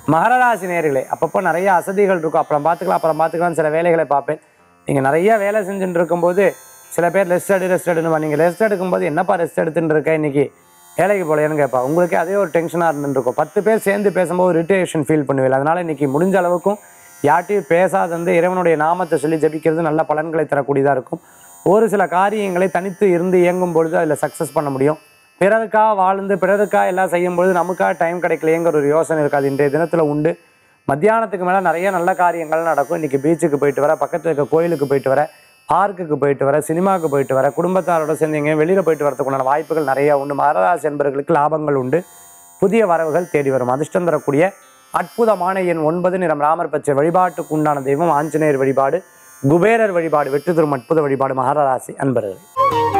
மகராசி நேர்களே அப்பப்போ நிறைய அசதிகள் இருக்கும் அப்புறம் பார்த்துக்கலாம் அப்புறம் பார்த்துக்கலாம் சில வேலைகளை பார்ப்பேன் நீங்கள் நிறைய வேலை செஞ்சுட்டு இருக்கும்போது சில பேர் ரெஸ்ட் எடு ரெஸ்ட் எடுன்னு நீங்கள் ரெஸ்ட் எடுக்கும்போது என்னப்பா ரெஸ்ட் எடுத்துட்டு இருக்க இன்னைக்கு வேலைக்கு போலையான்னு கேட்பா உங்களுக்கு அதே ஒரு டென்ஷனாக இருந்துருக்கும் பத்து பேர் சேர்ந்து பேசும்போது ரிட்டேஷன் ஃபீல் பண்ணுவீங்க அதனால இன்னைக்கு முடிஞ்ச அளவுக்கும் யார்ட்டையும் பேசாத வந்து இறைவனுடைய நாமத்தை சொல்லி ஜபிக்கிறது நல்ல பலன்களை தரக்கூடியதாக இருக்கும் ஒரு சில காரியங்களை தனித்து இருந்து இயங்கும் பொழுது அதில் சக்ஸஸ் பண்ண முடியும் பிறருக்காக வாழ்ந்து பிறருக்காக எல்லாம் செய்யும் பொழுது நமக்காக டைம் கிடைக்கலையேங்கிற ஒரு யோசனை இருக்காது இன்றைய தினத்தில் உண்டு மத்தியானத்துக்கு மேலே நிறைய நல்ல காரியங்கள் நடக்கும் இன்றைக்கி பீச்சுக்கு போயிட்டு வர பக்கத்தில் இருக்க கோயிலுக்கு போயிட்டு வர பார்க்குக்கு போயிட்டு வர சினிமாவுக்கு போயிட்டு வர குடும்பத்தாரோட சேர்ந்து எங்கேயும் வெளியில் போயிட்டு வரதுக்குண்டான வாய்ப்புகள் நிறையா உண்டு மகராசி என்பவர்களுக்கு லாபங்கள் உண்டு புதிய வரவுகள் தேடி வரும் அதிர்ஷ்டம் தரக்கூடிய அற்புதமான எண் ஒன்பது நிறம் ராமர் பச்சை வழிபாட்டுக்கு உண்டான தெய்வம் ஆஞ்சநேயர் வழிபாடு குபேரர் வழிபாடு வெற்றி தரும் அற்புத வழிபாடு மகராசி அன்பர்கள்